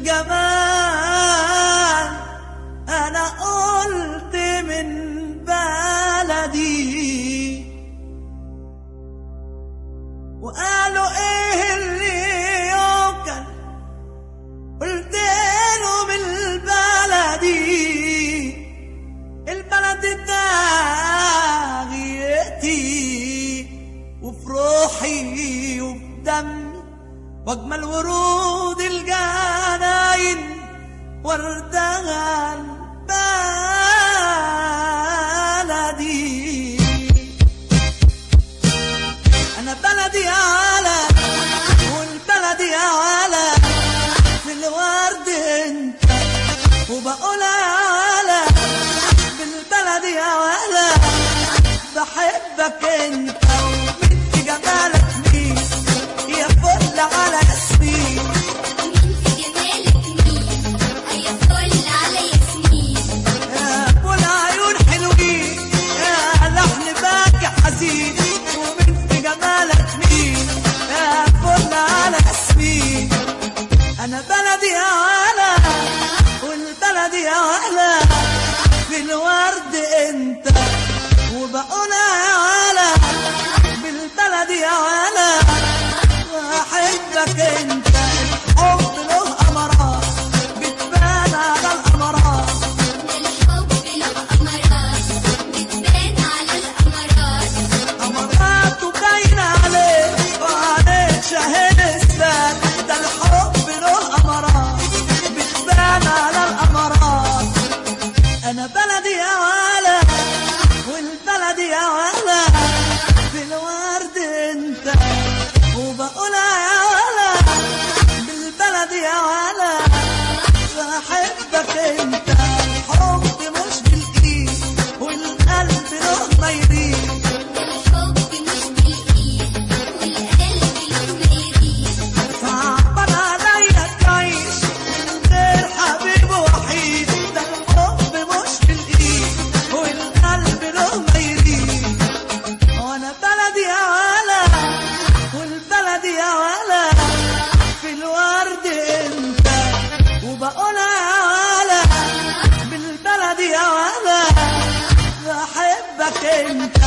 جمال انا قلت من بلدي وقالوا ايه اللي يوكل قلت له من البلدي البلد ده غيتي وفي روحي وفي دمي واجمل ورود الجناين وردها البلدي انا بلدي على والبلدي على في الورد انت وبقول على بالبلدي على بحبك انت وبنت جمالك مين يا فل على ياسمين يا ابو العيون حلوين يا لحن باكي حزين وبنت جمالك مين يا فل على ياسمين انا بلدي اعلى والبلدي اعلى في الورد انت وبقول اعلى بالبلدي اعلى واحبك انت الحب له امارات بتبان على الامارات امارات وباين عليك وعليك شاهد الساد ده الحب له امارات بتبان على الامارات انا بلدي يا ولا والبلدي يا ولا في الورد انت وبقول يا ولا بالبلدي يا ولا بحبك انت الحب مش بالايد والقلب له ما يريد صعبان عليا تعيش من غير حبيب وحيد ده الحب مش بالايد والقلب له ما يريد وانا بلدي يا ولا والبلدي يا ولا في الورد انت وبقول يا ولا بالبلدي يا ولا بحبك انت